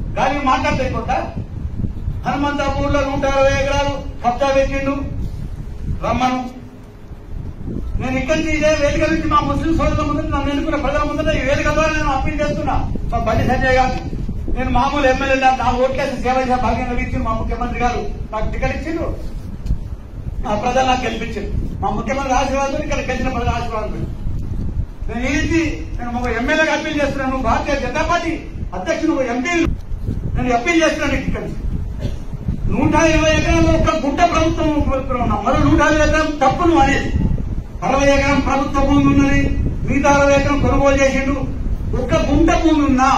కానీ మాట్లాడలేకుండా హనుమంతాపూర్లో నూట అరవై ఎకరాలు కబ్జా పెట్టిండు రమ్మను నేను ఇక్కడి నుంచి ఇదే వేదిక నుంచి మా ముస్లిం సోదరుల ముందు నన్ను ఎన్నుకున్న ప్రజల ముందు ఈ వేదిక ద్వారా నేను అప్పీల్ చేస్తున్నా మా బండి సంజయ్ గారు నేను మామూలు ఎమ్మెల్యే నా ఓట్లేసి సేవ చేసే భాగ్యంగా ఇచ్చిండు మా ముఖ్యమంత్రి గారు నాకు టికెట్ ఇచ్చిండు ఆ ప్రజలు నాకు గెలిపించారు మా ముఖ్యమంత్రి ఆశీర్వాదం ఇక్కడ గెలిచిన ప్రజల ఆశీర్వాదం నేను ఈ నుంచి నేను ఒక ఎమ్మెల్యేగా అప్పీల్ చేస్తున్నాను భారతీయ జనతా పార్టీ అధ్యక్షుడు ఒక ఎంపీ నేను అప్పీల్ చేస్తున్నాను ఇక్కడ నుంచి. నూట ఇరవై ఎకరాలు ఒక గుట్ట ప్రభుత్వం ఉన్నాం మరో నూట ఇరవై ఎకరం తప్పును అనేది అరవై ఎకరం ప్రభుత్వ భూమి ఉన్నది మిగతా అరవై ఎకరం కొనుగోలు చేసిండు ఒక్క గుంట భూమి ఉన్నా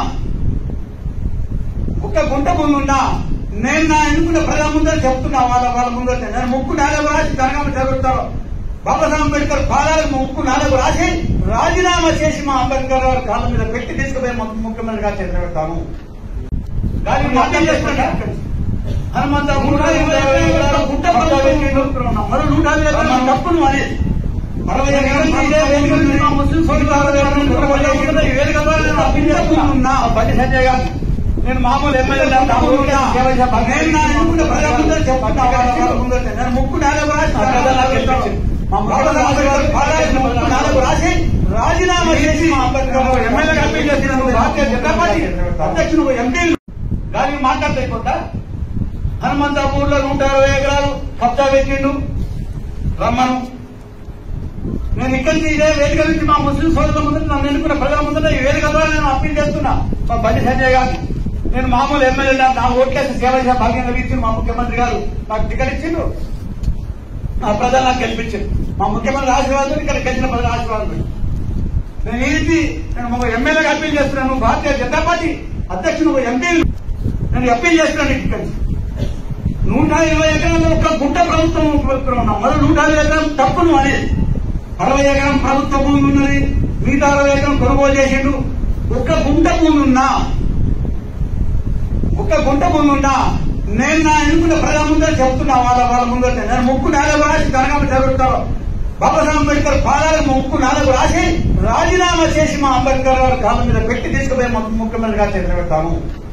ఒక్క గుంట భూమి ఉన్నా నేను నా ఎన్నుకున్న ప్రజల ముందర చెప్తున్నా వాళ్ళ వాళ్ళ ముందర నేను ముక్కు నాలుగు రాసి జరగమ జరుగుతారు బాబాసాహెబ్ అంబేద్కర్ పాదాలకు ముక్కు నాలుగు రాసి రాజీనామా చేసి మా అంబేద్కర్ గారి కాళ్ళ మీద పెట్టి తీసుకుపోయి ము- ముఖ్యమంత్రిగా చేపెడతాను కానీ మాటలు చేస్తున్నా హనుమంత నూట ఇరవై ఎకరాల గుట్ట ప్రభుత్వం మరో నూట ఇరవై ఎకరాల తప్పును అనేది అరవై ఎకరాల నుంచి ఇదే వేదిక నుంచి మా ముస్లిం సోదరులు అరవై ఎకరాల నుంచి కూడా వెళ్ళకుండా ఈ వేదిక ద్వారా నేను అప్పీల్ చేస్తున్నా ఆ బండి సంజయ్ గారు నేను మామూలు ఎమ్మెల్యే నా ఓట్లేసి సేవ చేసే భాగ్యం నేను నా ఎన్నుకున్న ప్రజల ముందర చెప్తున్నా వాళ్ళ వాళ్ళ ముందర నేను ముక్కు నాలుగు రాసి ప్రజలు నాకు గెలిపించారు. మా బాబాసాహెబ్ గారు పాదాలకు ముక్కు నాలుగు రాసి రాజీనామా చేసి మా అంబేద్కర్ గారు ఎమ్మెల్యేగా అప్పీల్ చేసినందుకు భారతీయ జనతా పార్టీ అధ్యక్షుడు ఒక ఎంపీ కానీ మాట్లాడలేకుండా హనుమంతాపూర్లో నూట అరవై ఎకరాలు కబ్జా పెట్టిండు రమ్మను నేను ఇక్కడి నుంచి ఇదే వేదిక నుంచి మా ముస్లిం సోదరుల ముందు నన్ను ఎన్నుకున్న ప్రజల ముందు ఈ వేదిక ద్వారా నేను అప్పీల్ చేస్తున్నా మా బండి సంజయ్ గారు నేను మామూలు ఎమ్మెల్యే నా ఓట్లేసి సేవ చేసే భాగ్యంగా ఇచ్చిండు మా ముఖ్యమంత్రి గారు నాకు టికెట్ ఇచ్చిండు ఆ ప్రజలు నాకు గెలిపించారు మా ముఖ్యమంత్రి ఆశీర్వాదం ఇక్కడ గెలిచిన ప్రజల ఆశీర్వాదం నేను ఈ నుంచి నేను ఒక ఎమ్మెల్యేగా అప్పీల్ చేస్తున్నాను భారతీయ జనతా పార్టీ అధ్యక్షుడు ఒక ఎంపీ నేను అప్పీల్ చేస్తున్నాను ఇక్కడ నుంచి. నూట ఇరవై ఎకరాలు ఒక గుట్ట ప్రభుత్వం ఉన్నాం మరో నూట ఇరవై ఎకరం తప్పును అనేది అరవై ఎకరం ప్రభుత్వ భూమి ఉన్నది మిగతా అరవై ఎకరం కొనుగోలు చేసిండు ఒక్క గుంట భూమి ఉన్నా ఒక్క గుంట భూమి ఉన్నా నేను నా ఎన్నుకున్న ప్రజల ముందర చెప్తున్నా వాళ్ళ వాళ్ళ ముందర నేను ముక్కు నాలుగు రాసి జరగమ జరుగుతారు బాబాసాహెబ్ అంబేద్కర్ పాదాలకు ముక్కు నాలుగు రాసి రాజీనామా చేసి మా అంబేద్కర్ గారి కాళ్ళ మీద పెట్టి తీసుకుపోయి ము- ముఖ్యమంత్రిగా చేపెడతాను